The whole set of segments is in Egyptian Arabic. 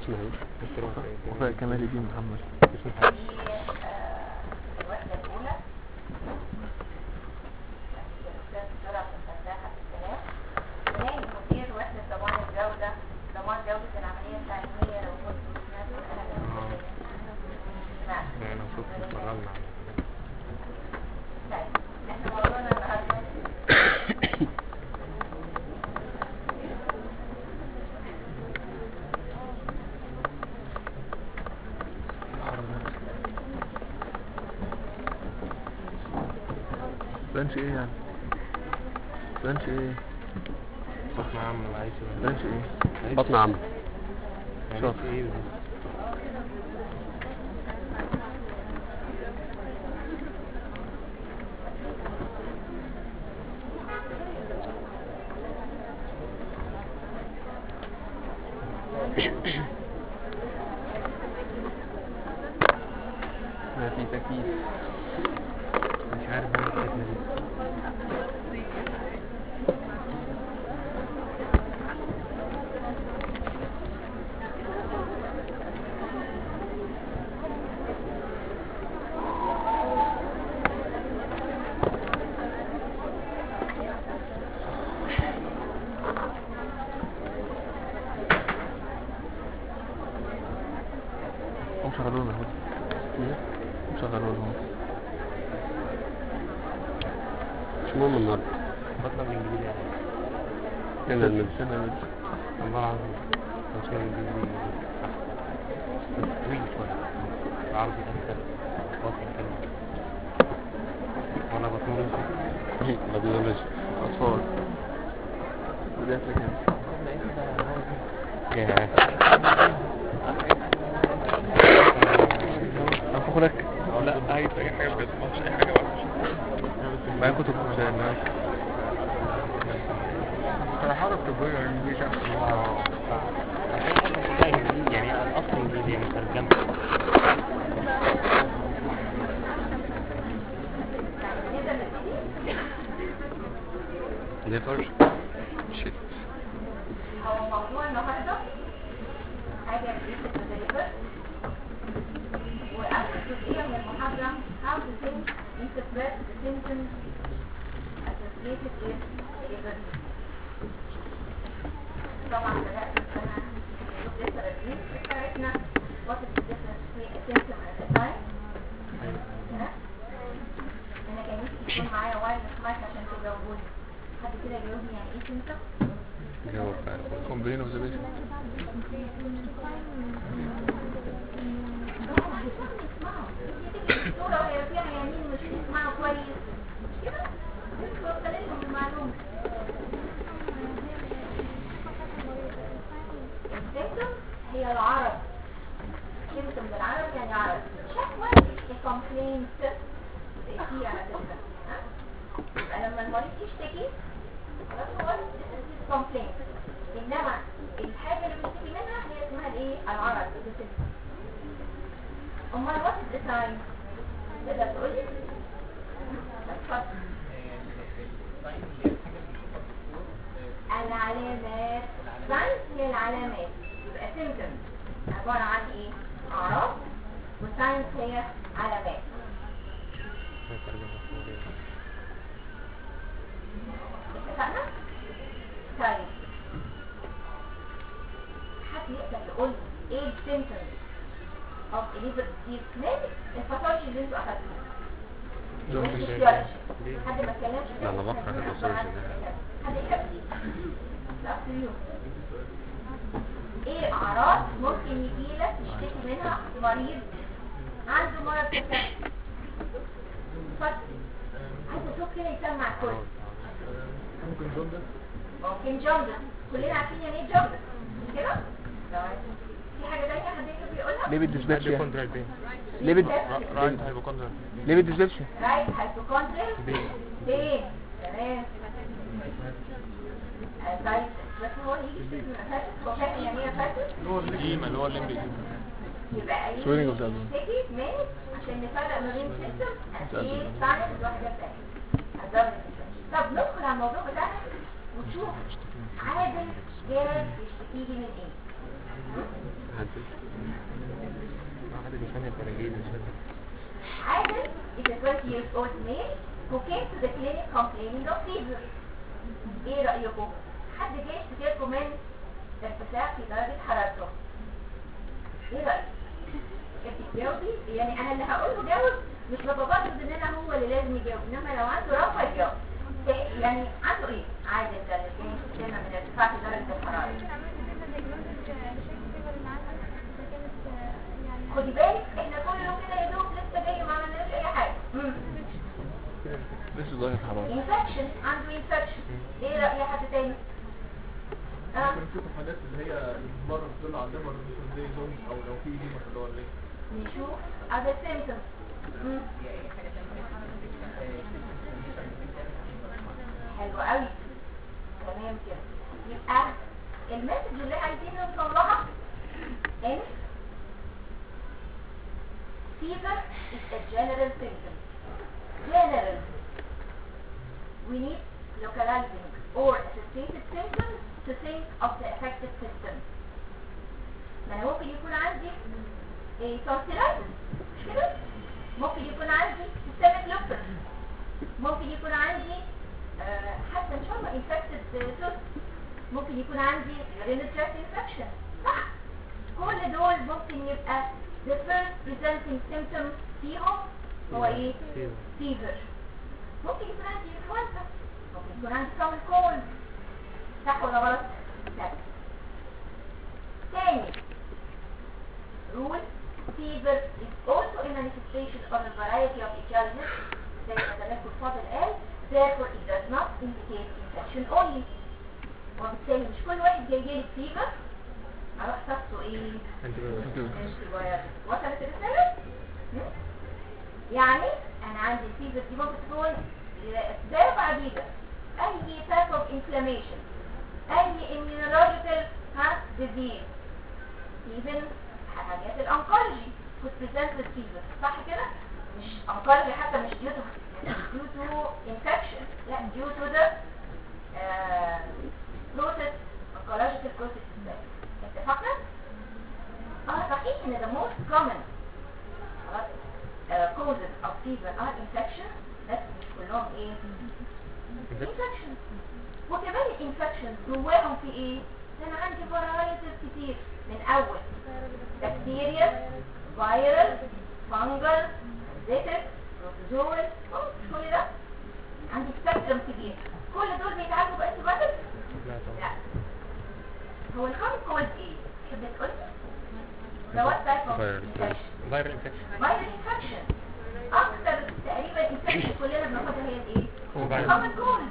اسمها ايه؟ دكتور وفاء كمال الدين محمد اسمه حاجة. الوحدة الأولى الأستاذ دكتور عبد الفتاح عبد السلام ثاني مدير وحدة ضمان الجودة ضمان جودة العملية التعليمية لو كنت ناس من أهل المدينة. نعم يعني انا صوت اتفرجنا طيب احنا موضوعنا النهارده بنش ايه يعني بنش ايه بطن عم العيش بنش ايه بطن عم يعني شاطر. ايه بالظبط؟ ما في تكييف مش عارف انا الحكمة دي هم شغلونا اهو هم شغلونا اهو مش مهم النهارده بطلع بالانجليزي يعني هنا المد سنة المد والله العظيم تمثيل الانجليزي احسن بس طويل شوية العربي اسهل واضح كلمة ولا بطنولوجي بطنولوجي أطفال بداية لك ياه أنفخ لك لا عايز اي حاجة بجد ما فيش اي حاجة معايا كتب معاك صراحة الطبية يعني دي شخص يعني الأصل إنجليزي يعني ترجمة ليفر شيت هو موضوع النهارده حاجة جديدة تدريبات وأول جزئية من المحاضرة how to think interpret the symptoms associated with liver disease. طبعا بدأت السنة لسه بادئين عرفنا what is the difference between a symptom and a sign ها؟ أنا كان نفسي يكون معايا وايرلس مايك عشان تجاوبوني حد كده يجاوبني يعني ايه symptom؟ جاوب بقى كومبلين اوف ذا بيشنت الصورة وهي فيها يمين مش بيسمعوا كويس مش كده؟ انتوا وصلتهم المعلومة السيمتوم هي العرض سيمتوم بالعربي يعني عرض شكوى الكومبلينت دي على فكرة ها؟ يبقى لما المريض يشتكي خلاص هو this is his complaint انما الحاجة اللي بيشتكي منها هي اسمها الايه؟ العرض the symptom. امال وات از ذا ساين تقدر تقول لي اتفضل العلامات ساينس هي العلامات يبقى سيمتومز عبارة عن ايه اعراض وساينس هي علامات اتفقنا طيب حد يقدر يقول لي ايه السيمتومز of liver disease من الباثولوجي اللي انتوا اخدتوه زومبي الفسيولوجي. حد ما اتكلمش لا، أنا بكره الفسيولوجي ده. حد يحب لا up to you. ايه اعراض ممكن يجيلك يشتكي منها مريض عنده مرض كسر اتفضل عايز اشوف كده يسمع الكل ممكن جوندس ممكن جوندس كلنا عارفين يعني ايه جوندس مش كده؟ طيب. في حاجه تانية حد يقدر يقولها؟ ليبيد ديسبيبشيا هايبوكوندريال بين ليبيد رايت هايبوكوندريال ليبيد ديسبيبشيا رايت هايبوكوندريال بين فين تمام آه، طيب بس هو اللي يجي يشتكي من اساسه هو فاهم يعني ايه اساسه ديما اللي هو الليمبي يبقى ايه Swelling of the abdomen. يشتكي من عشان نفرق ما بين سيستم Abdomen. ايه ساينس وحاجات تانية abdomen. طب ندخل على الموضوع بتاعنا ونشوف عادل جاي يشتكي لي من ايه عدل عدد ثانية الدرجين مش فاكر عادل is a 20 years old male who came to the clinic complaining of fever ايه رأيكم؟ حد جاي يشتكي لكم من ارتفاع في درجة حرارته ايه رأيك؟ انت تجاوبي يعني انا اللي هقول له جاوب مش ببقى بفرض ان انا هو اللي لازم يجاوب انما لو عنده رفع يجاوب إيه- يعني عنده ايه؟ عادل ده اللي جاي يشتكي لنا من ارتفاع في درجة الحرارة خدي بالك احنا كل يوم كده يا دوب لسه جاي ما عملناش اي حاجه لسه درجة حرارة انفكشن عنده انفكشن ايه راي حد تاني اه ممكن نشوف الحالات اللي هي المرض دول عندهم مثلا زي زومبي او لو في دي مثلا ولا ايه نشوف other symptoms مم. حلو قوي تمام كده يبقى المسج اللي عايزين نوصل لها ان fever is a general symptom general we need localizing or associated symptoms to think of the affected system ما انا ممكن يكون عندي ايه tonsillitis مش كده ممكن يكون عندي systemic lupus ممكن يكون عندي آه، حتى ان شاء الله infected tooth ممكن يكون عندي urinary tract infection صح كل دول ممكن يبقى the first presenting symptom فيهم هو ايه fever ممكن يكون عندي influenza ممكن يكون عندي common cold صح ولا غلط؟ لا تاني rule fever is also a manifestation of a variety of etiologies زي ما تنكر فاضل قال therefore it does not indicate infection only وبالتالي مش كل واحد جاي لي fever اروح تحته ايه انت بقى antibiotics وصلت الرسالة؟ هم؟ يعني انا عندي الفيفر دي ممكن تكون لاسباب عديدة اي type of inflammation اي immunological ها disease even حاجات الانكولوجي could present with fever صح كده؟ مش انكولوجي حتى مش due to مش due to infection لا due to the uh, process oncological process itself اتفقنا؟ اه صحيح ان the most common خلاص uh, causes of fever are infection بس مش كلهم ايه؟ infection وكمان الانفكشن جواهم في ايه؟ ده انا عندي فرايتيز كتير من اول بكتيريا فيروس فانجل زيتك بروتوزول مش كل ده عندي سبيكترم كبير كل دول بيتعالجوا بانتيبيوتكس؟ لا طبعا لا هو الكومن كولد ايه؟ تحب تقول لي؟ ده وات تايب اوف Viral انفكشن فايرال انفكشن فايرال انفكشن اكتر تقريبا انفكشن كلنا بناخدها هي الايه؟ هو فيروس. الكومن كولد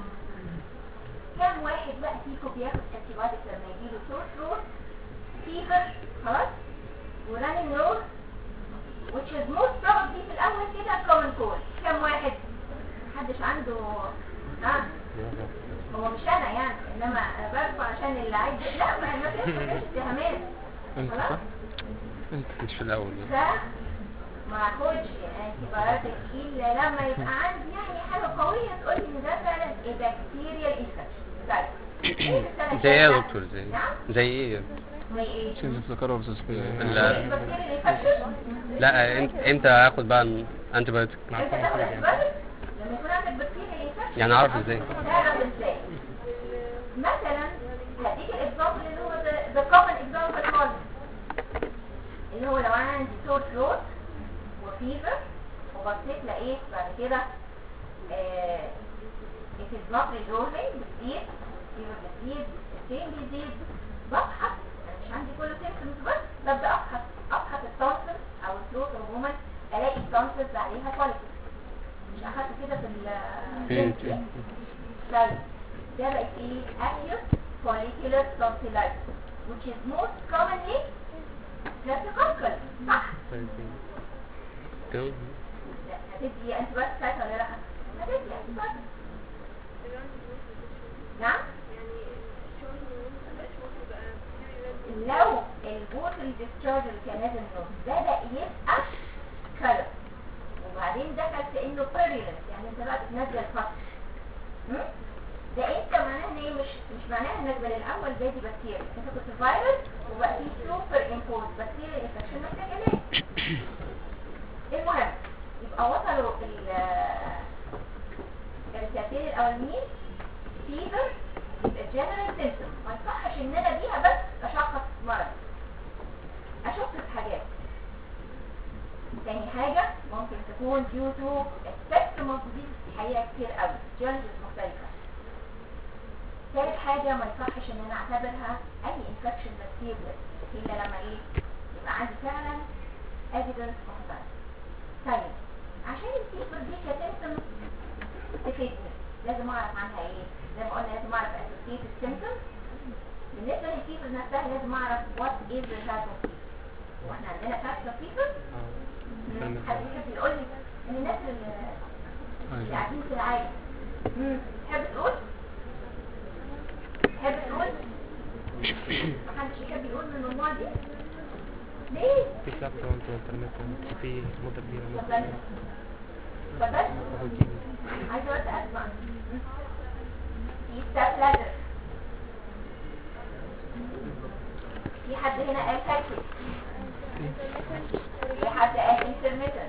كام واحد بقى فيكم بياخد انتيبيوتكس لما يجيله سور ثروت فيفر خلاص ورانينج نوز which is most probably في الاول كده common cold كام واحد محدش عنده ها هو مش انا يعني انما انا برفع عشان اللي عايز لا ما ما فيش ما فيش اتهامات انت خلاص صح؟ انت مش في الاول ف ما اخدش انتيبيوتك الا لما يبقى عندي يعني حاجه قويه تقول لي ان ده فعلا بكتيريال انفكشن طيب إيه السنة زي ايه يا الجاية؟ دكتور زي نعم زي ايه زي ايه عشان تفتكرها بس لا بكتيريال انفكشن لا انت امتى اخد بقى انتي بايوتيك مع انت الكومن تاخد كولد يعني انتيبيوتك لما يكون عندك بكتيريال انفكشن يعني اعرف ازاي تعرف ازاي مثلا هديك الاكزامبل اللي هو ذا كومن اكزامبل خالص اللي هو لو انا عندي سور ثروت وفيفر وبصيت لقيت بعد كده آه it is not resolving بتزيد فيفر بتزيد البين بيزيد ببحث انا مش عندي كله symptoms بس ببدا ابحث ابحث التونسل او الثروت عموما الاقي التونسلز عليها كواليتي مش اخدت كده في ال طيب ده بقت ايه acute follicular tonsillitis which is most commonly streptococcal صح تمام. لا هتدي انتباه ساعتها ولا لا هتدي انتباه نعم لو البوتل ديسشارج اللي كان نازل منه بدأ يبقى كلر وبعدين دخل في انه بيريلنت يعني انت بقى بتنزل فصل ده انت معناها ان ايه مش مش معناها انك من الاول بادي بكتيريا انت كنت فيروس وبقى في سوبر امبوز بكتيريا انفكشن محتاج علاج المهم يبقى وصلوا ال- الرسالتين الاولانيين فيفر يبقى جنرال سيمتوم ما يصحش ان انا بيها بس اشخص مرض اشخص حاجات تاني حاجة ممكن تكون due to spectrum of disease الحقيقة كتير قوي challenges مختلفة ثالث حاجة ما يصحش ان انا اعتبرها اي infection bacteria الا لما ايه يبقى عندي فعلا evidence مختلف طيب عشان الفيبر دي كسيمتوم تفيدني لازم اعرف عنها ايه زي ما قلنا لازم اعرف associated symptoms بالنسبة للفيبر نفسها لازم اعرف what is the type of fever واحنا عندنا types of fever مم. حد يحب يقول لي ان الناس اللي اللي أيوة. قاعدين في العالم مم. تحب تقول تحب تقول محدش يحب يقول من الموضوع دي ليه في سابتونت وانترنت في مدة كبيرة اتفضل اتفضل روتين عايزه بس اسمع في ستاب لادر في حد هنا قال فاكر في حد قال انترميتنت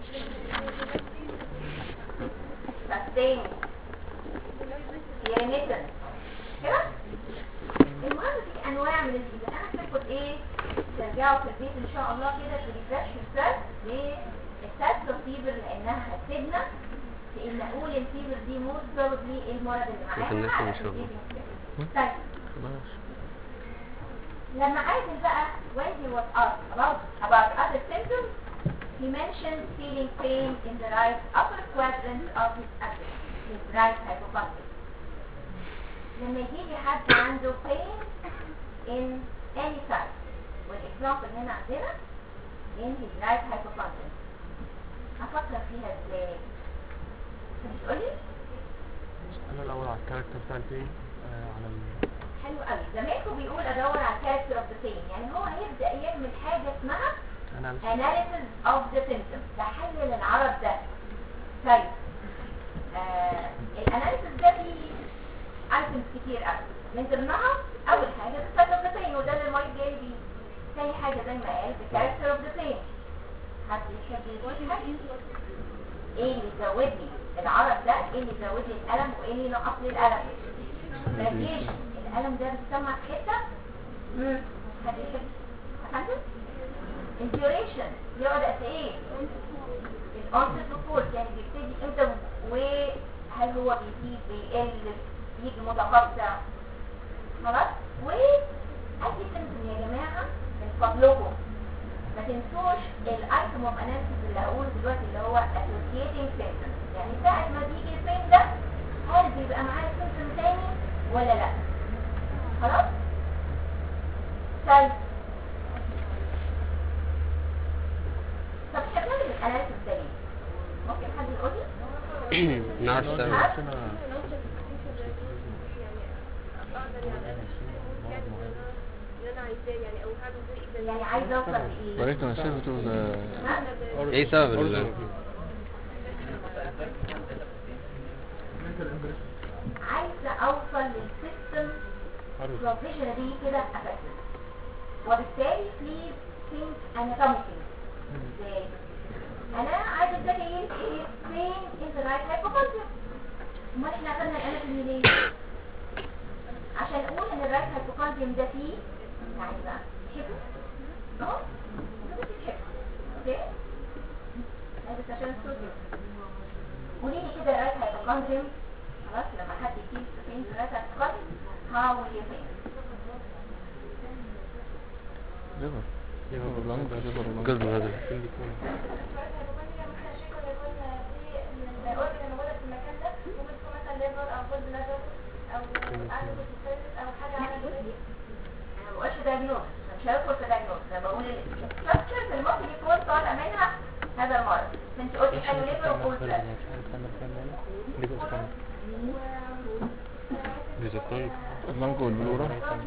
سستين في ريميتنت كده المهم في انواع من الفيزا انا هسيبكم ايه ترجعوا في البيت ان شاء الله كده تريفرش السيرش للساترو فيبر لانها هتفيدنا في ان اقول الفيبر دي موست بروبلي ايه المرض اللي معاها الناس على مش فاهمة. الفيبر. طيب خلاص لما عادل بقى when he was asked about about other symptoms he mentioned feeling pain in the right upper quadrant of his abdomen his right hypochondrium لما يجي لي حد عنده pain in any side والاكزامبل هنا عندنا in his right hypochondrium افكر فيها ازاي بتقولي انا الاول على الكاركتر بتاع البين آه على ال... حلو قوي زمانكم بيقول ادور على character of the pain يعني هو هيبدا يعمل حاجه اسمها انا على analysis of the symptoms تحلل العرض ده طيب آه الاناليسيس ده فيه items كتير قوي من ضمنها اول حاجه the type of the pain وده اللي المريض جاي بيه تاني حاجه زي ما قال the character of the pain حد يحب يقول حاجه ايه اللي يزود لي العرض ده ايه اللي يزود لي الالم وايه اللي ينقص لي الالم radiation الالم ده بيسمع في حته مم. حد يحب افندم الديوريشن يقعد قد ايه الانست اوف يعني بيبتدي امتى وهل هو بيزيد بيقل بيجي متقطع خلاص و ادي سيمتوم يا جماعه من فضلكم ما تنسوش الايتم اوف اناليسيس اللي هقوله دلوقتي اللي هو associating symptoms يعني ساعه ما بيجي البين ده هل بيبقى معاه سيمتوم تاني ولا لا خلاص طيب طب احنا بنعمل الاناليسيس ده ليه؟ ممكن حد يقول لي؟ نعرف السبب ها؟ يعني عايزه اوصل لايه؟ ولكن السبب ها؟ ايه سبب ال عايزه اوصل للسيستم بروفيشنالي كده افكتد وبالتالي بليز ثينك anatomically ازاي انا عايزه ده جاي ايه فين ان ذا رايت هايبوكونتريا امال احنا اخدنا الاناتومي ليه عشان اقول ان الرايت هايبوكونتريوم ده فيه يعني بقى حفظ اهو ده بس حفظ اوكي هذا بس عشان الصوديوم قولي لي كده الرايت هايبوكونتريوم خلاص لما حد يجيب فين الرايت هايبوكونتريوم how will you think ليفر ليفر لانج ليفر قلب لانج هذا فين بيكون انا ما بقولش دايجنوز مش هدخل في دايجنوز انا بقول الستراكشرز اللي ممكن يكون طالع منها هذا المرض انت قلتي حلو ليفر وقول مش عارف تعمل كام يعني ليفر سكان بيذكرني اللانج والبلورا يعني احنا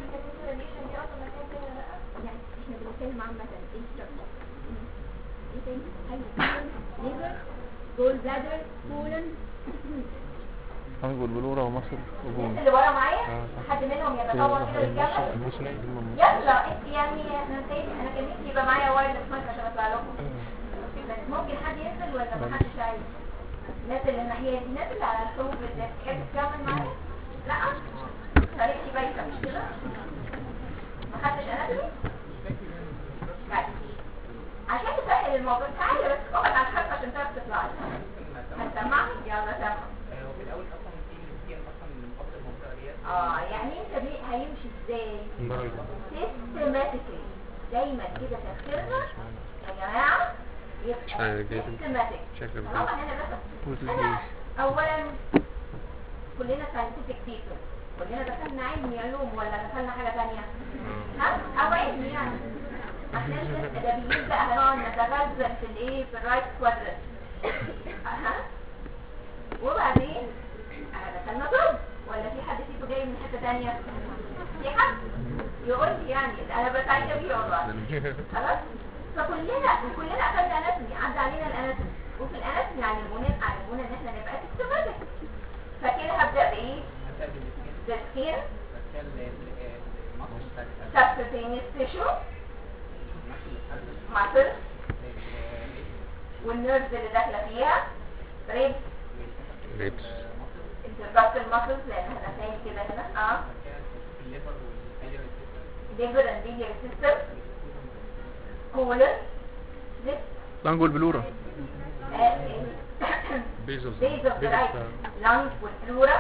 بنتكلم عامة ايه structure؟ ايه تاني؟ حلو ليفر جول بلادر كولن انجل بلورا ومصر الناس وبون اللي ورا معايا اه صح. حد منهم يتطور كده ويكمل الموسيقى يلا انت يعني انا نسيت انا كان نفسي يبقى معايا وايرلس مايك عشان اطلع لكم بس ممكن حد ينزل ولا ما حدش عايز الناس اللي الناحيه دي الناس اللي على الحروف اللي تحب تكمل معايا لا طريقتي بايخه مش كده ما خدتش اناتومي طيب عشان تسهل الموضوع تعالى بس اقعد على الحرف عشان تعرف تطلع هتسمعني يلا سمع وفي الاول اصلا في كتير اصلا من قبل المنطقه ديت اه يعني انت بي- هيمشي ازاي المرة systematically دايما كده تفكيرنا يا جماعه مش عارف يبقى جاي. systematic شكله طبعا بجد انا بس What is انا this? اولا كلنا scientific people كلنا دخلنا علم علوم ولا دخلنا حاجه ثانيه ها او علم يعني احنا مش ادبيين بقى هنقعد نتغزل في الايه في الرايت كوادرنت ها وبعدين احنا دخلنا طب ولا في حد فيكم جاي من حته ثانيه في حد يقول لي يعني انا بسعيده بيه والله خلاص فكلنا وكلنا اخذنا اناتومي عدى علينا الاناتومي وفي الاناتومي علمونا علمونا ان احنا نبقى سيستماتيك فكده هبدا بايه؟ هبدا بالسكين بالسكين بعد كده المصل بتاع القلب subcutaneous tissue المصل القلب muscle والنيرفز اللي داخله فيها ريب ريبس interbuccal muscles لان احنا فاهم كده هنا اه الليفر والفيلر سيستم liver and biliary system colon this الانجل بلورا بيز اوف base of the right lungs والفلورا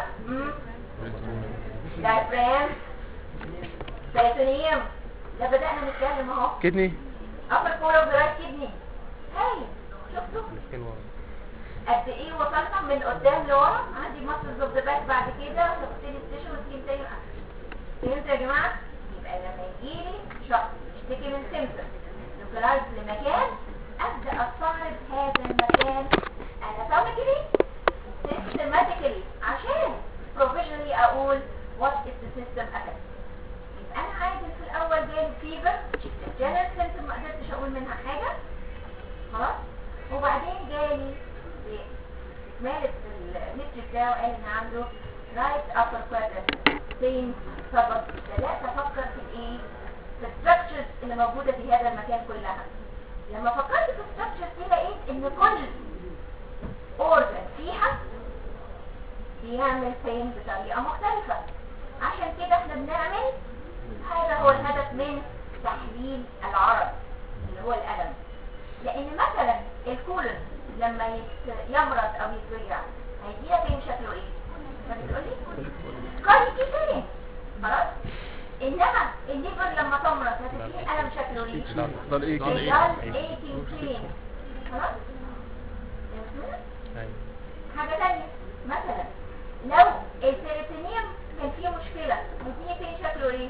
diaphragm peritoneum ده بدأنا نتكلم اهو كدني upper core of the right kidney هاي شفتوا مسكين ورا قد ايه وصلنا من قدام لورا عندي muscles of the back بعد كده subcutaneous tissue والسكين تاني فهمتوا يا جماعة؟ يبقى لما يجيلي شخص يشتكي من symptoms localized لمكان أبدأ أستعرض هذا المكان anatomically systematically عشان professionally أقول what is the system affect يبقى أنا عادل في الأول جالي fever الجنرال symptom ما قدرتش أقول منها حاجة خلاص وبعدين جالي مالك في الهيستوري بتاعه قال ان عنده right upper quadrant pain سبب بدأت افكر في الايه في الستراكشرز اللي موجودة في هذا المكان كلها لما فكرت في الستراكشرز دي لقيت ان كل organ فيها بيعمل pain بطريقة مختلفة عشان كده احنا بنعمل هذا هو الهدف من تحليل العرض اللي هو الألم لان مثلا الكولون لما يت- يمرض او يتوجع هيدينا فين شكله ايه ما بتقولي كواليتي فين خلاص انما الليفر لما تمرض هتديني الم شكله ايه ضل ايه كده ريجال ايتي فين خلاص فهمتوا؟ ايوه حاجه تانية مثلا لو البيريتونيوم كان فيه مشكله هيديني فين شكله ايه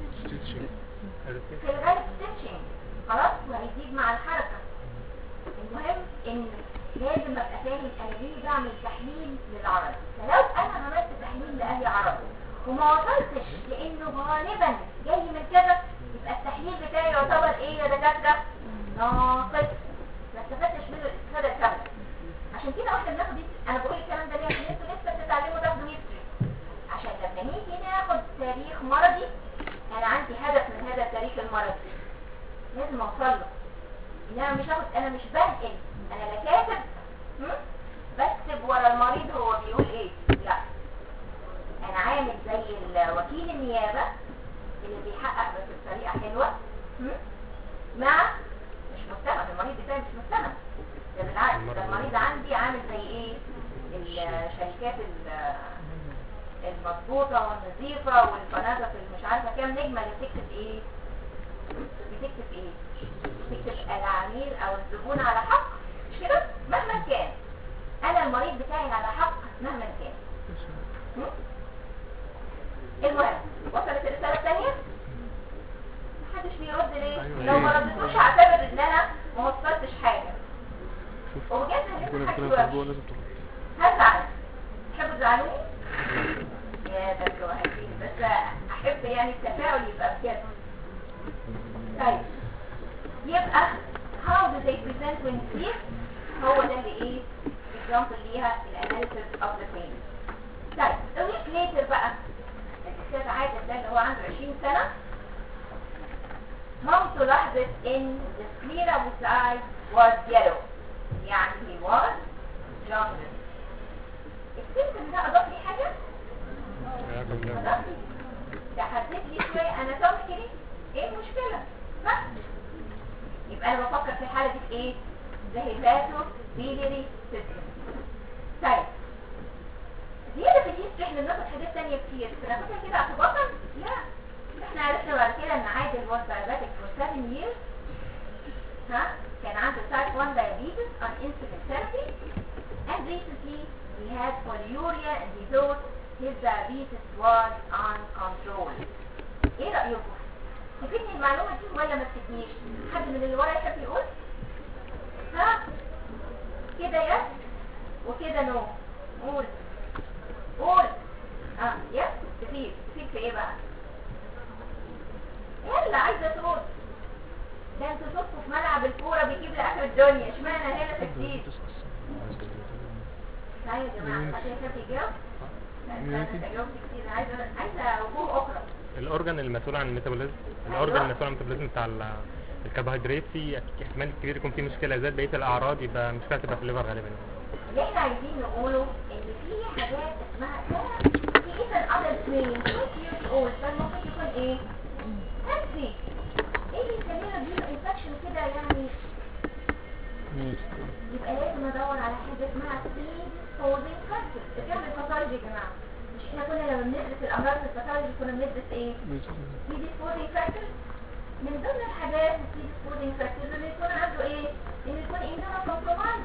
في الغالب ستيتشنج خلاص وهيزيد مع الحركة المهم ان لازم ابقى فاهم انا ليه بعمل تحليل للعرض فلو انا عملت تحليل لاي عرض وما وصلتش لانه غالبا جاي من كده يبقى التحليل بتاعي يعتبر ايه يا دكاتره ناقص ما استفدتش منه الاستفاده الكامله عشان كده واحنا بناخد history- انا بقول الكلام ده ليه عشان انتوا لسه بتتعلموا تاخدوا هيستوري عشان لما نيجي ناخد تاريخ مرضي انا عندي هدف من هذا التاريخ المرضي لازم اوصل له ان انا مش هاخد انا مش بنقل انا لا كاتب هم؟ بكتب ورا المريض هو بيقول ايه لا انا عامل زي ال- وكيل النيابه اللي بيحقق بس بطريقه حلوه هم؟ مع مش مستند المريض بتاعي مش مستند ده بالعكس ده المريض عندي عامل زي ايه الشركات ال- المظبوطه والنظيفه والفنادق اللي مش عارفه كام نجمه اللي بتكتب ايه بتكتب ايه بتكتب العميل او الزبون على حق مش كده مهما كان انا المريض بتاعي على حق مهما كان م? المهم وصلت الرساله الثانيه محدش بيرد ليه لو ما ردتوش هعتبر ان انا ما وصلتش حاجه وبجد كنا هنسمع كنا حاجه في لازم تروح هزعل تحبوا تزعلوني؟ يا ده انتوا وحشين بس احب يعني التفاعل يبقى بجد طيب يبقى how do they present when sleep هو ده اللي ايه example ليها الاناليسيس of the pain طيب a week later بقى الاستاذ عادل ده اللي هو عنده 20 سنة مامته لاحظت ان the sclera of his eye was yellow يعني he was jaundiced السيمتوم ده اضاف لي حاجة؟ اضاف لي ده حدد لي شوية اناتوميكالي ايه المشكلة؟ بس يبقى انا بفكر في الحالة دي في ايه؟ ده هيباتو بيليري سيستم طيب زيادة في الهيستوري احنا بناخد حاجات تانية كتير بناخدها كده اعتباطا؟ لا احنا عرفنا بعد كده ان عادل was diabetic for 7 years ها كان عنده type 1 diabetes on insulin therapy and recently he had polyuria and he thought his diabetes was on control ايه رأيكم؟ تفيدني المعلومة دي ولا ما تفيدنيش؟ حد من اللي ورا يحب يقول؟ ها؟ كده يس وكده نو قول قول اه يس تفيد تفيد في ايه بقى؟ يلا عايزة صوت ده انتوا صوتكم في ملعب الكورة بيجيب لآخر الدنيا اشمعنى هنا تجديد؟ لا يا جماعة حد يحب يجاوب؟ لا استنى انت جاوبت كتير عايزة عايزة وجوه أخرى الاورجن المسؤول عن الميتابوليزم الاورجن المسؤول عن الميتابوليزم بتاع ال- الكربوهيدرات في احتمال كبير يكون في مشكله زاد بقيه الاعراض يبقى مشكله تبقى في الليفر غالبا اللي احنا عايزين نقوله ان في حاجات اسمها في اذا adult male 20 years old فالمفروض يكون ايه؟ healthy ايه اللي يخلينا نديله انفكشن كده يعني يبقى لازم ادور على حاجه اسمها predisposing factors الكلام الباثولوجي يا جماعه مش احنا كنا لما بندرس الامراض في الباثولوجي كنا بندرس ايه؟ predisposing factors من ضمن الحاجات ال predisposing factors اللي يكون عنده ايه؟ ان يكون immunocompromised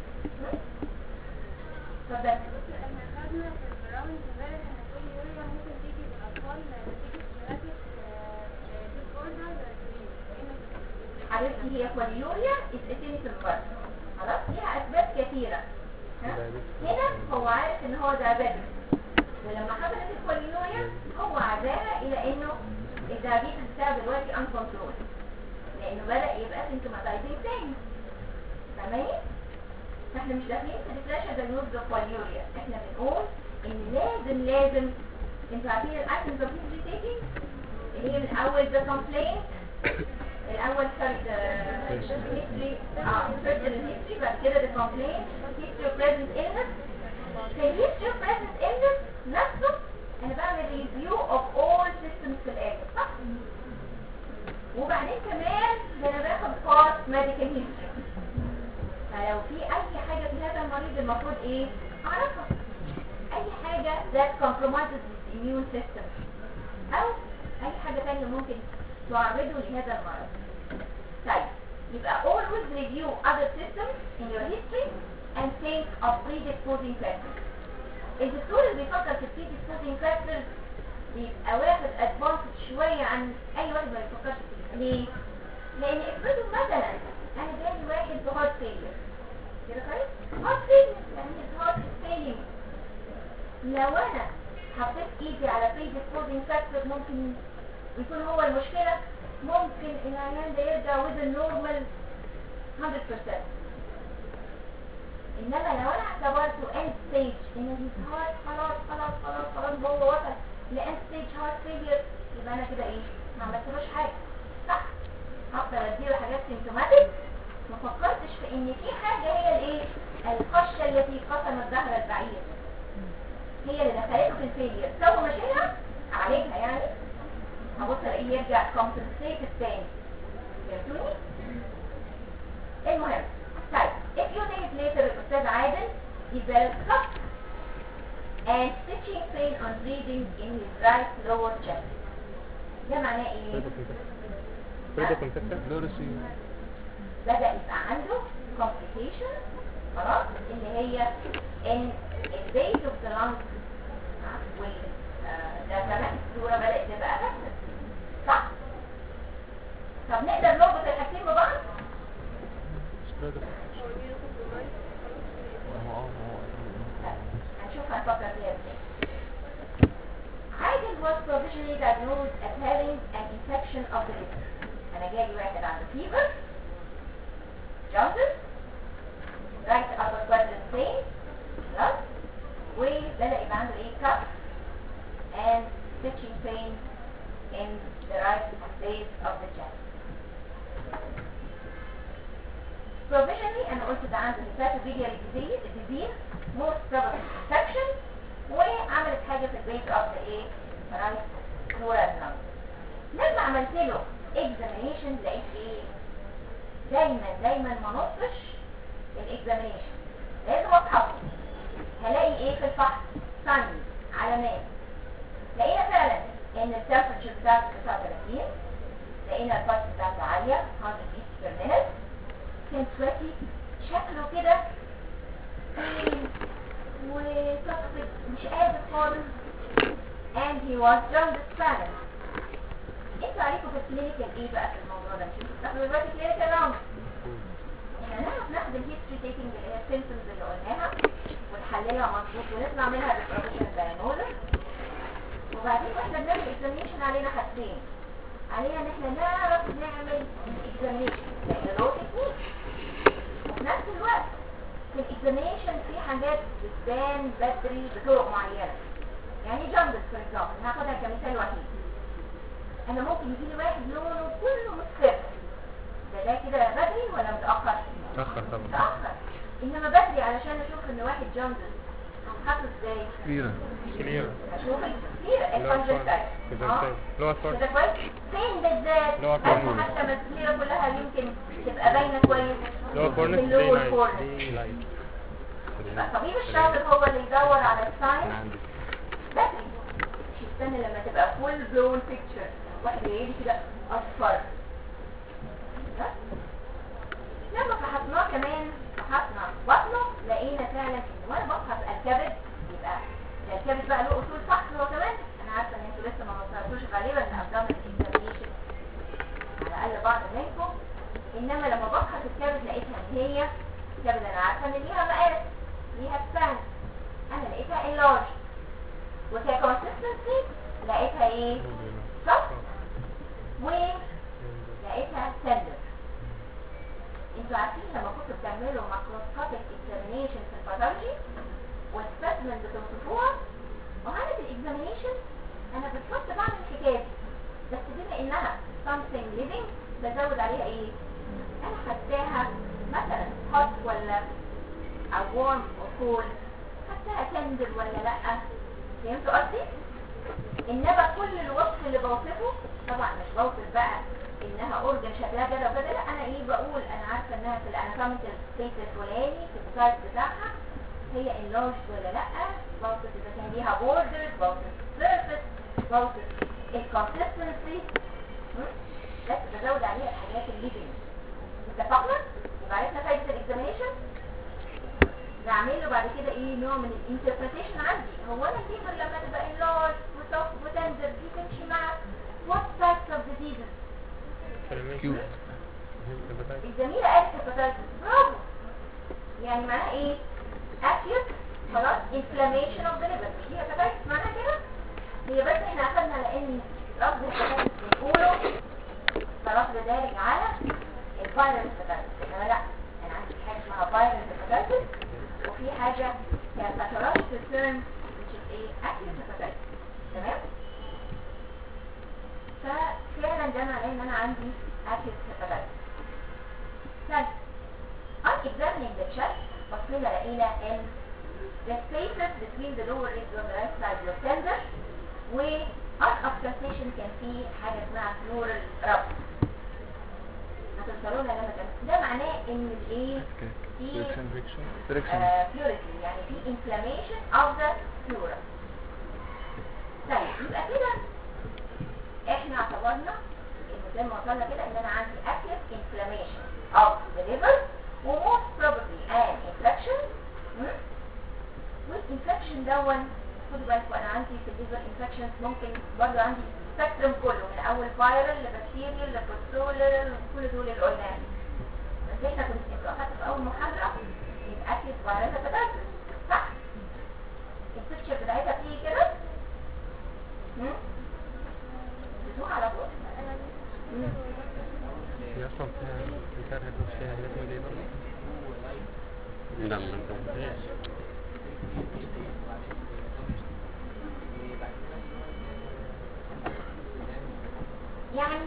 اتفضل احنا خدنا في البراوند امبارح ان كل يوريا ممكن تيجي للاطفال نتيجه جيناتيك ديس اوردر حبيبتي هي كوليوريا اسئلة الفرد خلاص ليها اسباب كثيرة ها؟ هنا هو عارف ان هو دايابيتس ولما حصلت الكوليوريا هو عزاها الى انه الدايابيتس بتاعه دلوقتي ان كنترول لانه بدا يبقى سيمتوماتايزنج تاني فاهماني؟ فاحنا مش داخلين في ديفريشن دايجنوز اوف كوليوريا احنا بنقول ان لازم لازم انتوا عارفين الايتمز اوف هيستوري تيكينج اللي هي من اول ذا كومبلين الاول فرد هيستوري اه فرد الهيستوري بعد كده the complaint history of present illness في history of present illness نفسه انا بعمل review of all systems في الاخر صح وبعدين كمان ده انا باخد past medical history فلو في اي حاجة في هذا المريض المفروض ايه اعرفها اي حاجة that compromises his immune system او اي حاجة تانية ممكن تعرضه لهذا المرض طيب يبقى always review other systems in your history and think of predisposing factors الدكتور اللي بيفكر في predisposing factors بيبقى واخد advantage شوية عن اي واحد ما يفكرش فيه ليه؟ لان افرضوا مثلا انا جاي واحد بهارت failure كده كويس؟ هارت failure يعني الهارت failing لو انا حطيت ايدي على predisposing factor ممكن يكون هو المشكلة ممكن العيان ده يرجع with a normal 100% انما لو انا اعتبرته end stage ان his heart خلاص خلاص خلاص خلاص هو وصل ل end stage heart failure يبقى انا كده ايه ما عملتلوش حاجة صح هفضل اديله حاجات symptomatic ما فكرتش في ان في حاجة هي الايه القشة التي قسمت ظهر البعير هي اللي دخلته في الفيلير سوى مشيها عليها يعني هبص الاقيه يرجع compensated تاني فهمتوني؟ المهم طيب a few days later الاستاذ عادل developed cut and stitching pain on breathing in his right lower chest ده معناه ايه؟ بريدو كونسبت لورسي بدأ يبقى عنده complication خلاص اللي هي ان البيت اوف ذا لانج وال آه، ده كمان الصورة بدأت تبقى أفكتد صح؟ طب نقدر نربط الحاجتين ببعض؟ هنشوف هنفكر فيها ازاي عادل was provisionally diagnosed as having an infection of the liver انا جالي واحد عنده fever jaundice right upper quadrant pain خلاص وبدأ يبقى عنده ايه cuff and stitching pain in the right base of the chest. Provisionally أنا قلت ده عنده hepatobiliary disease disease most probably infection وعملت حاجة في البيت of the ايه right pleural lung. لما عملت له examination لقيت ايه دايما دايما ما نصش الاكزامينيشن لازم اتحط هلاقي ايه في الفحص ساين علامات لقينا فعلا ان التمبرتشر بتاعته 39 لقينا البلس بتاعته عاليه 100 beats per minute كان سويتي شكله كده وتقصد مش قادر خالص and he was jaundiced fast انتوا عليكم في الكلينيكال ايه بقى في الموضوع ده مش انتوا بتاخدوا دلوقتي كلينيكال راوند احنا نعرف ناخد الهيستوري تيكنج اللي هي السيمبتومز اللي قلناها ونحللها مظبوط ونطلع منها بالبروفيشن داينوزر وبعدين واحنا بنعمل اكزامينشن علينا حاجتين علينا ان احنا نعرف نعمل اكزامينشن لان له تكنيك وفي نفس الوقت في الاكزامينشن في حاجات بتبان بدري بطرق معينه يعني جاندس فور اكزامبل هاخدها كمثال وحيد انا ممكن يجي لي واحد لونه كله مصفر ده ده كده بدري ولا متاخر متأخر طبعا متاخر انما بدري علشان اشوف ان واحد جاندس هنحطه ازاي كبيرة كلير اشوف الكثير اللي هو الكونجكتايف الفرد اللي هو الفرد كده كويس فين بالذات اللي هو حتى الكورنيا. حتى ما الكثيره كلها يمكن تبقى باينه كويس اللي هو كورنس في دي اللور لايت كورنس دي لايت يبقى الطبيب الشاطر هو اللي يدور على الساين بدري مش يستنى لما تبقى فول بلون بيكتشر واحد جاي لي كده اصفر ها؟ لما فحصناه كمان فحصنا بطنه لقينا فعلا ان وانا بفحص الكبد يبقى ده الكبد بقى له اصول فحص هو كمان انا عارفه ان انتوا لسه ما وصلتوش غالبا لابدومين اكزامينيشن على الاقل بعض منكم انما لما بفحص الكبد لقيتها ان هي الكبد انا عارفه ان ليها مقاس ليها سبان انا لقيتها enlarged وكconsistency لقيتها ايه صح ولقيتها tender انتوا عارفين لما كنتوا بتعملوا ماكروسكوبيك اكزامينيشن في الباثولوجي والسبيسمن بتوصفوها وعملت الاكزامينيشن انا بالظبط بعمل الحكايه دي بس بما انها something living بزود عليها ايه انا حساها مثلا hot ولا او warm or cold حساها tender ولا لا فهمتوا قصدي انما كل الوصف اللي بوصفه طبعا مش بوصف بقى انها اورجن شكلها كده وكده لا انا ايه بقول انا عارفه انها في الاناتوميكال ستيت الفلاني في السايز بتاعها هي enlarged ولا لا بوصف اذا كان ليها borders بوصف surface بوصف الكونسستنسي بس بزود عليها الحاجات الليفنج اتفقنا؟ يبقى عرفنا فايده الاكزامينشن نعمل له بعد كده ايه نوع من الانتربريتيشن عندي هو انا الليفر لما تبقى enlarged وسوفت وتندر دي تمشي مع what types of diseases كيوت الجميلة قالت هيباتايتس برافو يعني معناها ايه acute خلاص inflammation of the liver مش دي هيباتايتس معناها كده هي بس احنا اخدنا لان لفظ هيباتايتس بنقوله فلفظ دارج على الفيروس هيباتايتس انما لا انا عندي حاجه اسمها فيروس هيباتايتس وفي حاجه كباثولوجيكال term which is ايه acute hepatitis تمام ففعلا ده معناه ان انا عندي acute hepatitis طيب on examining the chest بصينا لقينا ان the spaces between the lower ribs on the right side were tender و on observation كان في حاجة اسمها pleural rupture هتوصلوا لها لما تم- ده معناه ان الايه في ديركشن ديركشن آه، purity يعني في inflammation of the pleura طيب يبقى كده احنا اعتبرنا انه زي ما وصلنا كده ان انا عندي active inflammation of the liver و most probably an infection م? والinfection دون خدوا بالكم انا عندي في الليفر infections ممكن برضه عندي سبيكترم كله من اول فايرال لبكتيريال لبروتولر وكل دول اللي قلناهم بس احنا كنا انتوا اخدتوا في اول محاضره يبقى اكيد فايرال هيباتايتس صح؟ البيكتشر بتاعتها بتيجي كده هم؟ بتروح على طول مم. هي اصلا فيها بيكار هيدروس فيها هيدروس ايه برضه؟ لا ما انت ايش؟ يعني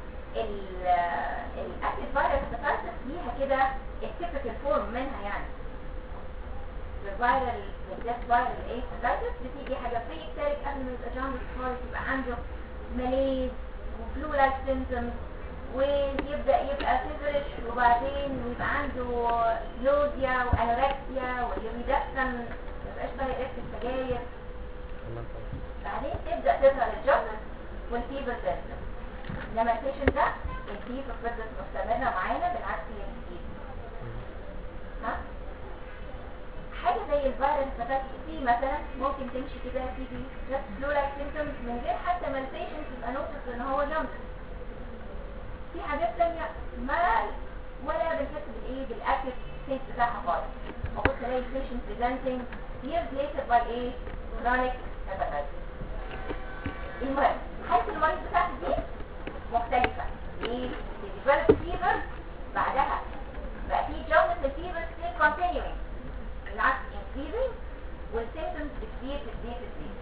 الاكتف فيروس هيباتايتس ليها كده التيبيكال فورم منها يعني الفيرال الديث فيرال ايه هيباتايتس بتيجي حاجه في يكترك قبل ما يبقى جاندس خالص يبقى عنده ماليز وفلو لايك سيمتومز ويبدا يبقى فيفرش وبعدين يبقى عنده نوزيا وانوركسيا واليوريدكشن ميبقاش طايق ريحه السجاير الله يسلمك. بعدين تبدا تظهر الجلد والفيبر سيستم انما البيشنت ده الفيبر فضلت مستمره معانا بالعكس هي بتزيد ها حاجه زي الفيروس فتات في مثلا ممكن تمشي كده تيجي جاست فلو لايك سيمبتومز من غير حتى ما البيشنت يبقى نوتس ان هو جامب في حاجات تانية ما ولا بنحس بالايه بالاكتف ستيت بتاعها خالص ممكن تلاقي البيشنت presenting years later by ايه chronic hepatitis المهم حالة المريض بتاعتي دي مختلفة ليه؟ develop fever بعدها بقى في جونس الفيبر still continuing بالعكس increasing والsymptoms بتزيد بتزيد بتزيد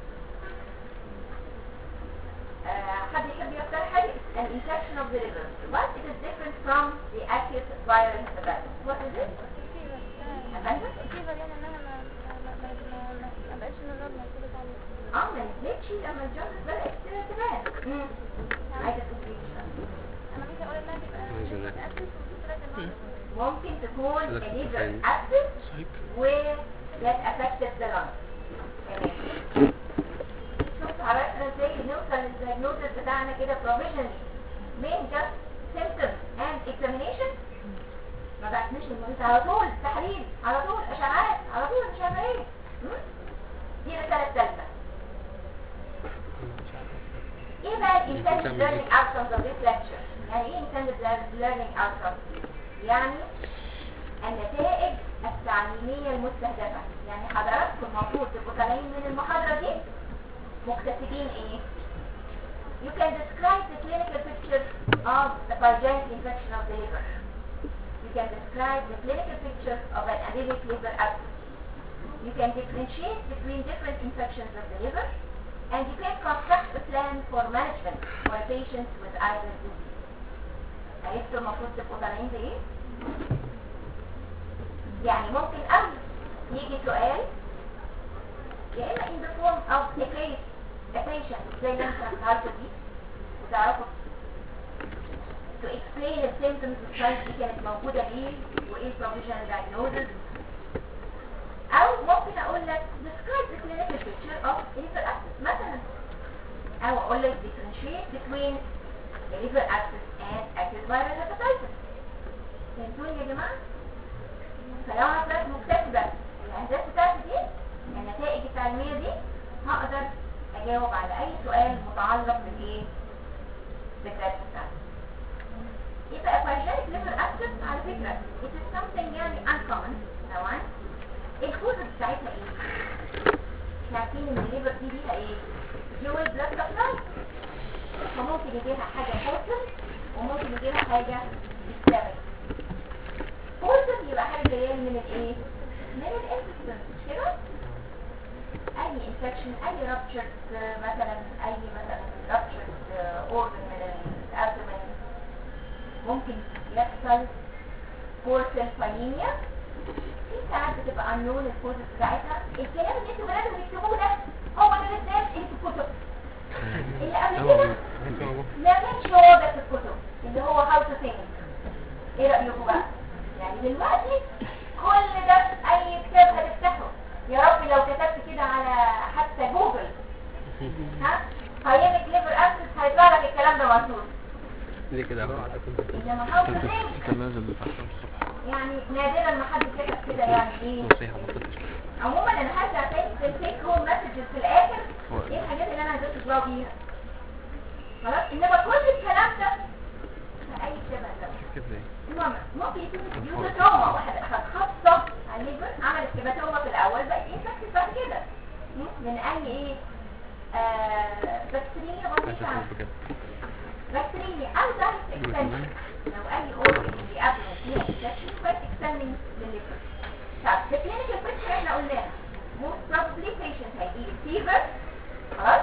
آه، حد يحب يختار حاجة an infection of the liver what it is different from the acute viral hepatitis what is it? أفندم؟ الفيفر يعني انها ما ما ما ما ما ما بقتش من النار موجودة عليه اه ما نزلتش لما الجونس بدأت تبان مم. عايزة تقول ايه مش فاهمة. انا ممكن اقول انها تبقى عايزة ناكل. اسس وفي ثلاث انواع ممكن تكون عايزة الليفر تفهم. اكتف سايك و that affected the lungs تمام شوف عرفنا ازاي نوصل للدياجنوزس بتاعنا كده provisionally من just symptoms and examination ما بعتناش المريض على طول تحاليل على طول اشعاعات على طول مش عارفه ايه مم؟ دي الرساله الثالثه ايه بقى ال intended learning outcomes of this lecture يعني ايه intended learning outcomes يعني النتائج التعليمية المستهدفة يعني حضراتكم المفروض تبقوا طالعين من المحاضرة دي مكتسبين ايه You can describe the clinical picture of the pyrogenic infection of the liver. You can describe the clinical picture of an anemic liver abscess. You can differentiate between different infections of the liver and you can construct a plan for management for a patient with either disease. عرفتوا المفروض تبقوا طالعين بايه؟ يعني ممكن قبل يجي سؤال يا اما in the form of a case a patient زي ما انت عارفه دي وتعرفوا to explain the symptoms والساينز دي كانت موجودة ليه وايه provisional diagnosis او ممكن اقول لك describe the clinical picture of liver abscess مثلا او اقول لك differentiate between the liver abscess and acute viral hepatitis فهمتوني يا جماعة؟ فلو انا طلعت مكتسبة الاهداف بتاعتي دي النتائج التعليمية دي هقدر اجاوب على اي سؤال متعلق بالايه بالدرس بتاعتي يبقى pyrogenic liver abscess على فكرة it is something يعني uncommon نوعا الكوزة بتاعتها ايه؟ احنا عارفين ان الليفر دي ليها ايه؟ dual blood supply فممكن يجيلها حاجة potent وممكن يجيلها حاجة systemic poison يبقى حاجة جاية من الايه؟ من الانتستين مش كده؟ اي انفكشن اي رابتشر مثلا اي مثلا رابتشر اورجن من الابدومين ممكن يحصل بورتال فانيميا في ساعات بتبقى unknown الكوزز بتاعتها الكلام اللي انتوا بلادهم يكتبوه ده هو ما درسناش اللي في الكتب اللي قبل كده مش موجود ما كانش واضح في الكتب اللي هو هاو تو ثينك ايه رايكم بقى يعني دلوقتي كل ده اي كتاب هتفتحه يا رب لو كتبت كده على حتى جوجل ها هيمك ليفر ابسس هيطلع لك الكلام ده مظبوط ليه كده يا عم؟ انما هاو تو انت ثينك انت نازل بتاع الصبح يعني نادرا ما حد كتب كده يعني ايه نصيحة بطل تشتغل عموما انا هرجع تاني في التيك هوم مسجز في الاخر ايه الحاجات اللي انا عايزاكم تطلعوا بيها خلاص انما كل الكلام ده في اي كتاب هتلاقوه. كده ايه؟ المهم ممكن يكون اليوزوتوما واحد اخد خاصة على الليفر عمل هيباتوما في الاول بقت انفكتد بعد كده مم؟ من اي ايه آه بكتيريا عايز بسيطة اشوف بجد بكتيريا او دايركت اكستنشن لو اي اورجن اللي قبل فيها انفكشن بقت اكستندنج للليفر طب في كلينيكال بيكتشر احنا قلناها most probably patient هيجيله fever خلاص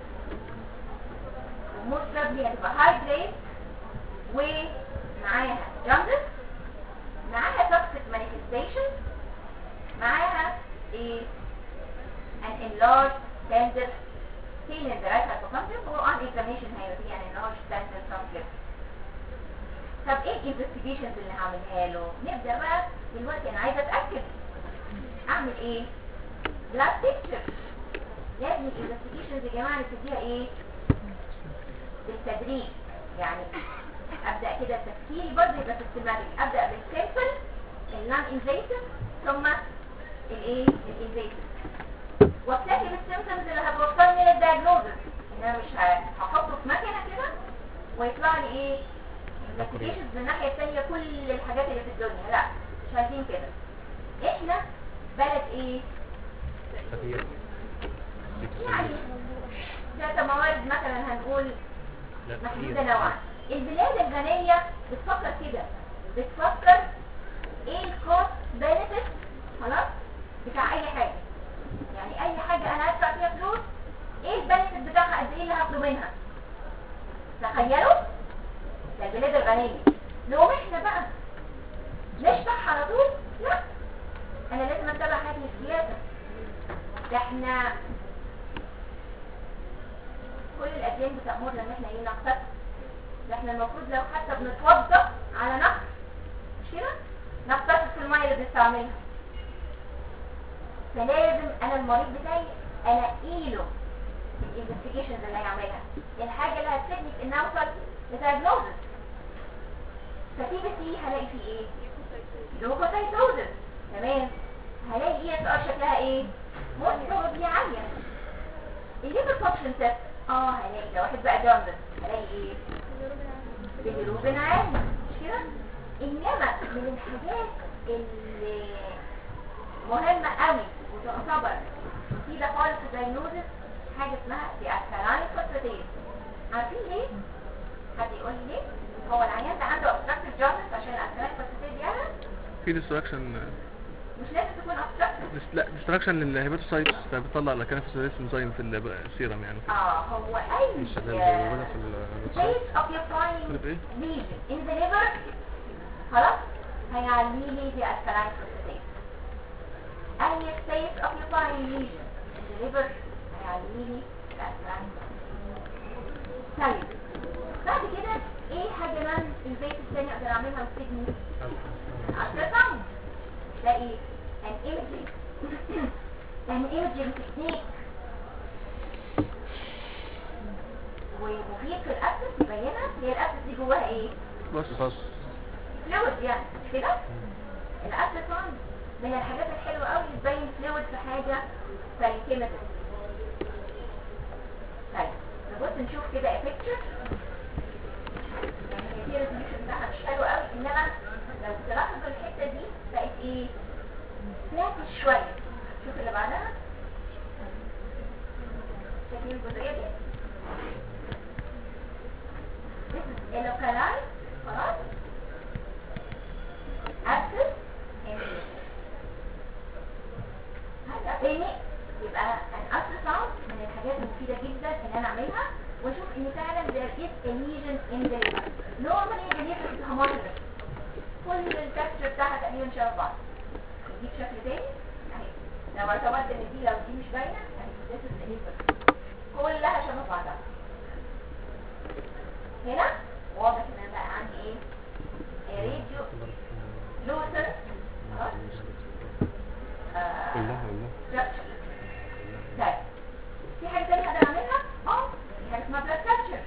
وموست probably هتبقى high grade ومعاها jaundice معاها toxic manifestation معاها ايه an enlarged tender seen in the right hypochondrium or on examination هيبقى فيه an enlarged tender complex طب ايه الانفستيجيشنز اللي هعملها له نبدا بقى دلوقتي انا عايزه اتاكد اعمل ايه بلاد بيكتشر لازم الانفستيجيشنز يا جماعه نبتديها ايه بالتدريج يعني ابدا كده تفكيري برضه يبقى سيستماتيك ابدا بالسيمبل النون انفيسيف ثم الايه الانفيسيف واكتفي بالسيمبتومز اللي هتوصلني للدايجنوزس ان انا مش ه- هحطه في مكنه كده ويطلع لي ايه انفستيجيشنز من الناحيه الثانيه كل الحاجات اللي في الدنيا لا مش عايزين كده احنا بلد ايه كثير يعني ذات موارد مثلا هنقول لا محدودة كتير. نوعا البلاد الغنية بتفكر كده بتفكر ايه الكوست بنفيت خلاص بتاع اي حاجة يعني اي حاجة انا هدفع فيها فلوس ايه البنفيت بتاعها قد ايه اللي هاخده منها تخيلوا ده البلاد الغنية لو احنا بقى نشطح على طول لا انا لازم اتبع هذه السياسة ده احنا كل الاديان بتأمرنا ان احنا ايه نقتصد ده احنا المفروض لو حتى بنتوضا على نهر مش كده نقتصد في الميه اللي بنستعملها فلازم انا المريض بتاعي انقي له الانفستيجيشنز اللي هيعملها الحاجه اللي هتفيدني في ان اوصل لدايجنوزس فتيجي فيه هلاقي فيه ايه لوكوسايتوزس تمام هلاقي ايه اس ار شكلها ايه موست بروبلي عاليه الليفر فانكشن تيست اه هلاقي ده واحد بقى جاندس هلاقي ايه بالروبين عالي مش كده انما من الحاجات اللي مهمة قوي وتعتبر مفيدة خالص في الدايجنوزس حاجة اسمها دي الكالاين فوسفاتيز عارفين ليه؟ حد يقول لي ليه؟ هو العيان ده عنده obstructive jaundice عشان الكالاين فوسفاتيز يعلى في ديستراكشن مش لازم تكون obstructive لا ديستراكشن للهيباتوسايتس فبتطلع الكنفسوليس انزيم في السيرم يعني اه هو اي مش شغال زي موجودة في الويب state occupying طيب ايه؟ lesion in the liver خلاص هيعلي لي دي alkaline phosphatase اي state occupying lesion in the liver هيعلي لي دي alkaline phosphatase طيب بعد كده ايه حاجه كمان البيت الثاني اقدر اعملها وتفيدني ultrasound ده ايه an imaging an imaging technique ومفيد في الاسس يبينها هي الاسس دي جواها ايه بس بص فلويد يعني مش كده الاسيتون من الحاجات الحلوه قوي تبين فلويد في حاجه زي كيميكال طيب نبص نشوف كده بيكتشر يعني هي دي الريزوليوشن بتاعها مش حلو قوي انما لو تلاحظوا الحته دي بقت ايه فلاتش شويه شوف اللي بعدها شايفين الجزئيه دي This is localized خلاص access and هلا تاني يبقى الالتراساوند من الحاجات المفيده جدا ان انا اعملها واشوف ان فعلا there is a lesion in the liver normally the liver is homogeneous كل التكستشر بتاعها تقريبا شبه بعض دي بشكل تاني اهي لو اعتبرت ان دي لو دي مش باينه اهي this is the liver كلها شبه بعضها هنا واضح ان انا بقى عندي ايه راديو لوثر خلاص آه، كلها كلها structure. طيب في حاجه ثانيه اقدر اعملها اه في حاجه اسمها بلاد كلتشر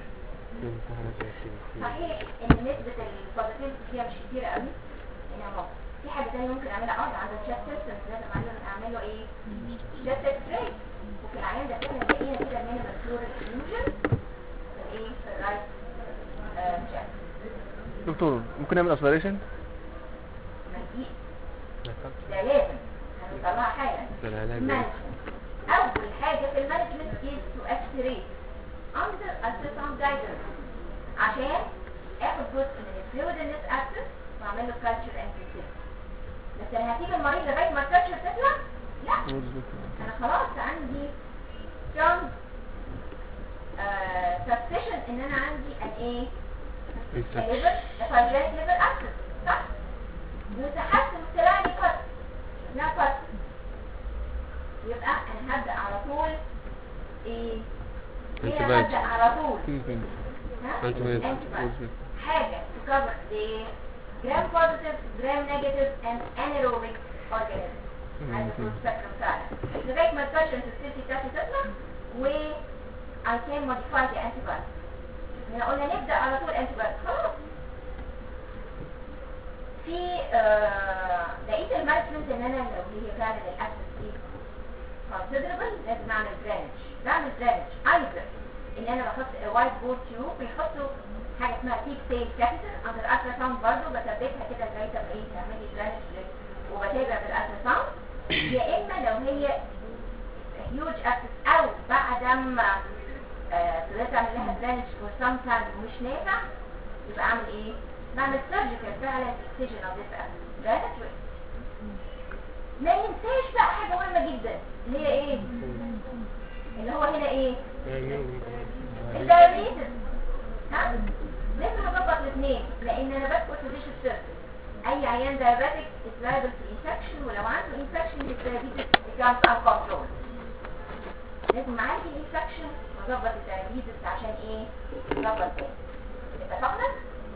صحيح ان نسبه البوزيتيفيتي فيها مش كتيره قوي انما في حاجه ثانيه ممكن اعملها اه ده عنده تشست سيستم لازم اعمل اعمل له ايه تشست اكس راي وفي العيان ده فعلا لقينا كده مينيمال فلورال فيوجن في الايه في الرايت chest دكتور ممكن نعمل اسبيريشن نجيب ده لازم هنطلعها حالا ده العلاج ده. management. أول حاجة في المانجمنت is to x-ray under ultrasound guidance عشان اخد جزء من الفلويد النس اكسس واعمل له culture and sensitivity بس انا هسيب المريض لغاية ما الكالتشر تطلع لا وورز بيكتر انا خلاص عندي strong آه suspicion ان انا عندي ان ايه الليفر فايبريت ليفر اكسس صح وتحسن طلع لي قط لا قط يبقى انا هبدا على طول ايه هنا Antibiotic. هبدا على طول كينج ها Antibiotic. Antibiotic. وورز بيكتر حاجه to cover the gram positive gram negative and anaerobic organism هذا هو السبيكتروم بتاعنا لغايه ما الكالسيوم سنسيتي بتاعتي تطلع و I can modify the antibiotic احنا قلنا نبدا على طول antibiotic خلاص في آه، بقيه المانجمنت ان انا لو هي فعلا الاكسس دي considerable لازم اعمل درينج بعمل درينج ايضا ان انا بحط وايت بورد تيوب بيحطوا حاجه اسمها تيك سيل كابيتال اندر الترا ساوند برضه بثبتها كده لغايه ما ايه تعمل لي درينج وبتابع بالالترا ساوند يا اما لو هي هيوج اكسس او بعد ما آه، فضلت اعمل لها درينج فور سام تايم ومش نافع يبقى اعمل ايه؟ بعمل سيرجيكال فعلا اكسجن اوف ذيس اكسس ما ينساش بقى حاجه مهمه جدا اللي هي ايه؟ اللي هو هنا ايه؟ الدايابيتس ها؟ لازم اظبط الاثنين لان انا بدخل في ديش السيرفس اي عيان دايابيتك is liable to infection ولو عنده infection الدايابيتس becomes uncontrolled لازم اعالج الانفكشن واظبط الدايابيتس عشان ايه؟ اظبط تاني اتفقنا؟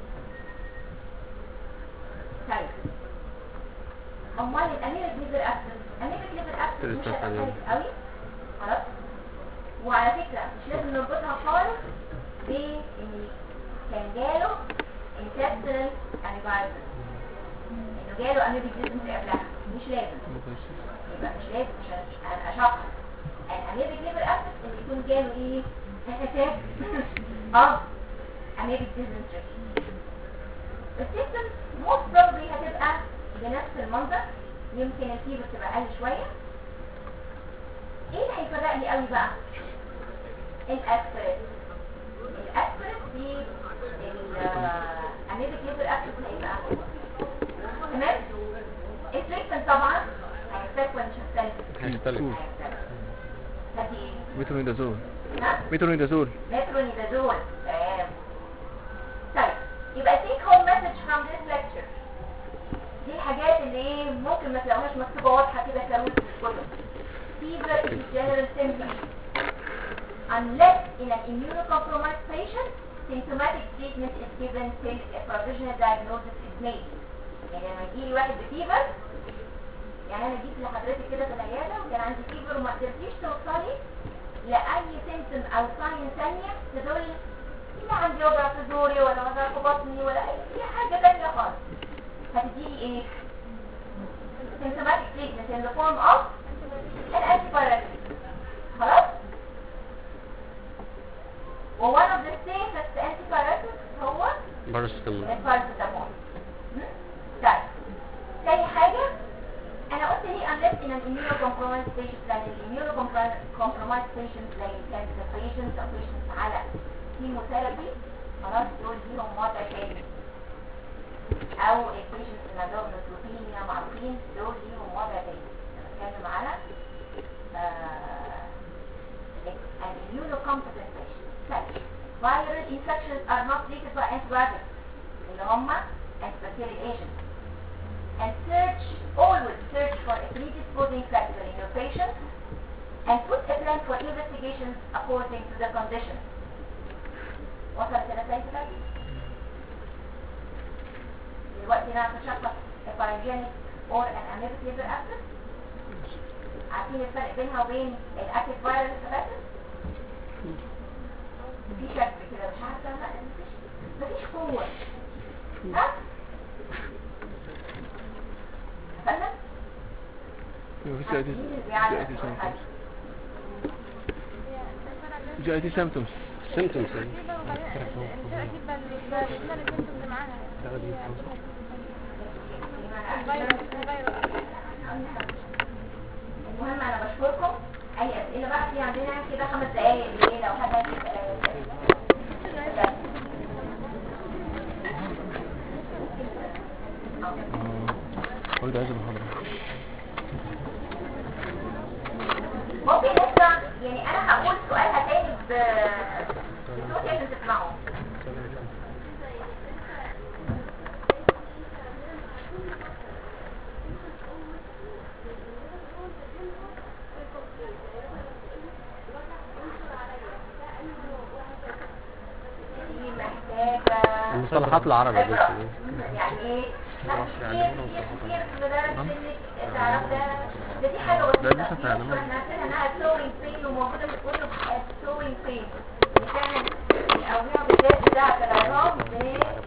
طيب امال الاميريك ليفر اكسس الاميريك ليفر اكسس مش تلاتة حاجات. هتختلف قوي خلاص وعلى فكرة مش لازم نربطها خالص بان كان جاله intestinal aneurysm انه جاله اميبيك ديزنتري قبلها مش لازم يبقى مش لازم عشان اشخص الاميبيك ليفر اكسس ان يكون جاله ايه اتاك اه اميبيك ديزنتري السيستم موست بروبلي هتبقى بنفس المنظر يمكن الفيبر تبقى اقل شويه ايه اللي هيفرق لي قوي بقى الاسبرين الاسبرين دي الاميبيك ليفر اكسس هيبقى تمام التريتمنت طبعا هيختلف ولا مش هيختلف هيختلف. هيختلف هدي ايه ميترونيدازول ها ميترونيدازول مترونيدازول تمام طيب يبقى take home message from this lecture دي الحاجات اللي ايه ممكن ما تلاقوهاش مكتوبه واضحه كده كروت في الكتب fever is general symptom unless in an immunocompromised patient symptomatic treatment is given till a provisional diagnosis is made يعني لما يجيلي واحد بفيفر يعني انا جيت لحضرتك كده في العياده وكان عندي فيفر وما قدرتيش توصلي لاي سيمتوم او ساين ثانيه تدل لا عندي وجع في زوري ولا وجع في بطني ولا اي حاجه ثانيه خالص هتديني ايه symptomatic treatment in the form of an antibiotic خلاص و one of the safest antibiotics هو بارستامول الباراسيتامول م? طيب تاني حاجة أنا قلت ليه unless in an immunocompromised patient لأن immunocompromised patients زي cancer patients أو patients على chemotherapy خلاص دول ليهم وضع تاني أو البيشنتس اللي عندهم نيوتروبينيا معروفين دول ليهم وضع تاني أنا بتكلم على آه an immunocompetent patient such viral infections are not treated by antibiotics اللي هم antibacterial agents and search always search for a predisposing factor in your patient and put a plan for investigations according to the condition وصلت الى سيد دلوقتي نعرف نشخص a pyogenic or an amoebic liver abscess عارفين الفرق بينها وبين الاكتيف فيروس هيباتيس في شكل كده مش عارفه لا مفيش مفيش قوه ها فاهمه مفيش جي اي تي سيمتومز جي اي تي سيمتومز سيمتومز المهم انا بشكركم اي اسئله بقى في عندنا كده خمس دقايق ليه لو حد عايز يسال اه قول ده عايز المحاضرة ممكن نسمع يعني انا هقول سؤالها تاني ب- بصوتي عشان تسمعوا دي محتاجة المصطلحات العربية بس خبرة. يعني ايه؟ لا كتير كتير كتير لدرجة انك تعرف ده ده دي حاجة ده بسيطة لسه في فعلا. ناس احنا عارفين انها flowing pain وموجودة في الكتب as flowing pain يعني فعلا الأوجاع بالذات بتاعة العظام